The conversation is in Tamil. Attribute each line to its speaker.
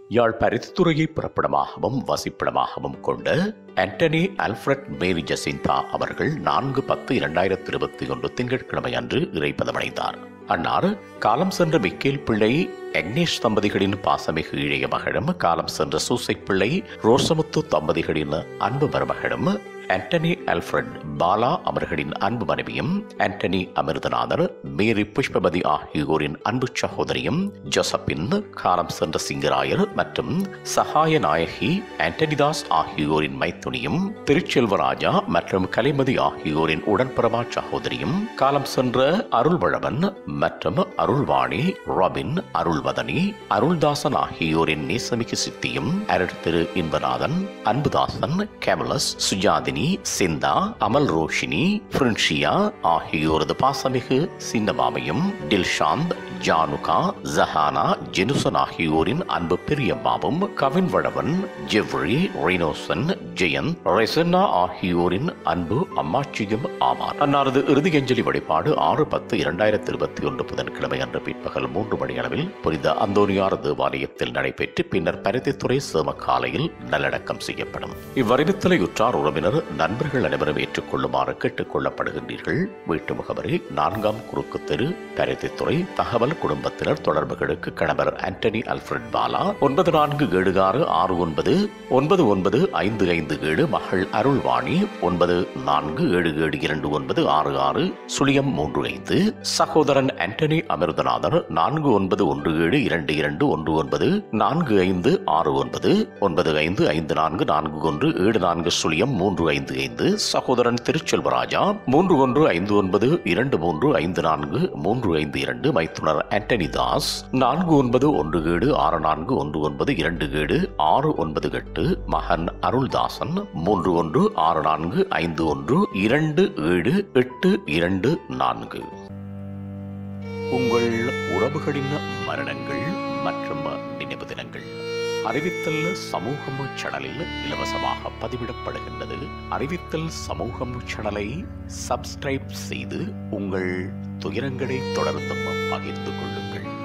Speaker 1: யாழ் பருத்தித்துறையை புறப்படமாகவும் வசிப்பிடமாகவும் கொண்ட ஆண்டனி அல்ஃபிரட் மேரி ஜசிந்தா அவர்கள் நான்கு பத்து இரண்டாயிரத்தி இருபத்தி ஒன்று திங்கட்கிழமை அன்று இறைப்பதமடைந்தார் அன்னார் காலம் சென்ற மிக்கேல் பிள்ளை அக்னேஷ் தம்பதிகளின் பாசமிகு இளைய மகளும் காலம் சென்ற சூசை பிள்ளை ரோசமுத்து தம்பதிகளின் அன்பு மருமகளும் ஆண்டனி அல்ஃபிரட் பாலா அவர்களின் அன்பு மனைவியும் ஆண்டனி அமிர்தநாதர் மேரி புஷ்பபதி ஆகியோரின் அன்பு சகோதரியும் ஜோசப்பின் காலம் சென்ற சிங்கராயர் மற்றும் சகாய நாயகி ஆண்டனிதாஸ் ஆகியோரின் மைத்துனியும் திருச்செல்வராஜா மற்றும் கலைமதி ஆகியோரின் உடன்பிறவா சகோதரியும் காலம் சென்ற அருள்வழவன் மற்றும் அருள்வாணி ராபின் அருள்வதனி அருள்தாசன் ஆகியோரின் நேசமிகு சித்தியும் அருள் திரு இன்பநாதன் அன்புதாசன் கேமலஸ் சுஜாதினி சிந்தா அமல் ரோஷினி பிரின்ஷியா ஆகியோரது பாசமிகு சின்னமாமையும் டில்ஷாந்த் ஜானுகா ஜஹானா ஜெனுசன் ஆகியோரின் அன்பு பெரியம்மாவும் கவின் வளவன் ஜெவ்ரி ரெய்னோசன் ஜெயந்த் ரெசன்னா ஆகியோரின் அன்பு அம்மாச்சியும் ஆவார் அன்னாரது இறுதி அஞ்சலி வழிபாடு ஆறு பத்து இரண்டாயிரத்தி இருபத்தி ஒன்று புதன்கிழமை அன்று பிற்பகல் மூன்று மணி அளவில் புனித அந்தோனியார் தேவாலயத்தில் நடைபெற்று பின்னர் பருத்தித்துறை சேமக்காலையில் நல்லடக்கம் செய்யப்படும் இவ்வறிவித்தலை உற்றார் உறவினர் நண்பர்கள் அனைவரும் ஏற்றுக்கொள்ளுமாறு கேட்டுக் கொள்ளப்படுகின்றீர்கள் வீட்டு முகவரி நான்காம் குறுக்கு தெரு பருத்தித்துறை தகவல் குடும்பத்தினர் தொடர்புகளுக்கு கணவர் ஆண்டனி அல்ஃபிரட் பாலா ஒன்பது நான்கு ஏழு ஆறு ஆறு ஒன்பது ஒன்பது ஒன்பது ஐந்து ஐந்து ஏழு மகள் அருள்வாணி ஒன்பது நான்கு ஏழு ஏழு இரண்டு ஒன்பது ஆறு ஆறு சுழியம் மூன்று ஐந்து சகோதரன் ஆண்டனி அமிர்தநாதன் நான்கு ஒன்பது ஒன்று ஏழு இரண்டு இரண்டு ஒன்று ஒன்பது நான்கு ஐந்து ஆறு ஒன்பது ஒன்பது ஐந்து ஐந்து நான்கு நான்கு ஒன்று ஏழு நான்கு சுழியம் மூன்று ஐந்து ஐந்து சகோதரன் திருச்செல்வராஜா மூன்று ஒன்று ஐந்து ஒன்பது இரண்டு மூன்று ஐந்து நான்கு மூன்று ஐந்து இரண்டு மைத்துனர் ஆண்டனி தாஸ் நான்கு ஒன்பது ஒன்று ஏழு ஆறு நான்கு ஒன்று ஒன்பது இரண்டு ஏழு ஆறு ஒன்பது எட்டு மகன் அருள்தாசன் மூன்று ஒன்று ஆறு நான்கு ஐந்து ஒன்று இரண்டு ஏழு எட்டு இரண்டு நான்கு உங்கள் உறவுகளின் மரணங்கள் மற்றும் நினைவு தினங்கள் அறிவித்தல் சமூகம் சேனலில் இலவசமாக பதிவிடப்படுகின்றது அறிவித்தல் சமூகம் சேனலை சப்ஸ்கிரைப் செய்து உங்கள் துயரங்களை தொடர்ந்தும் பகிர்ந்து கொள்ளுங்கள்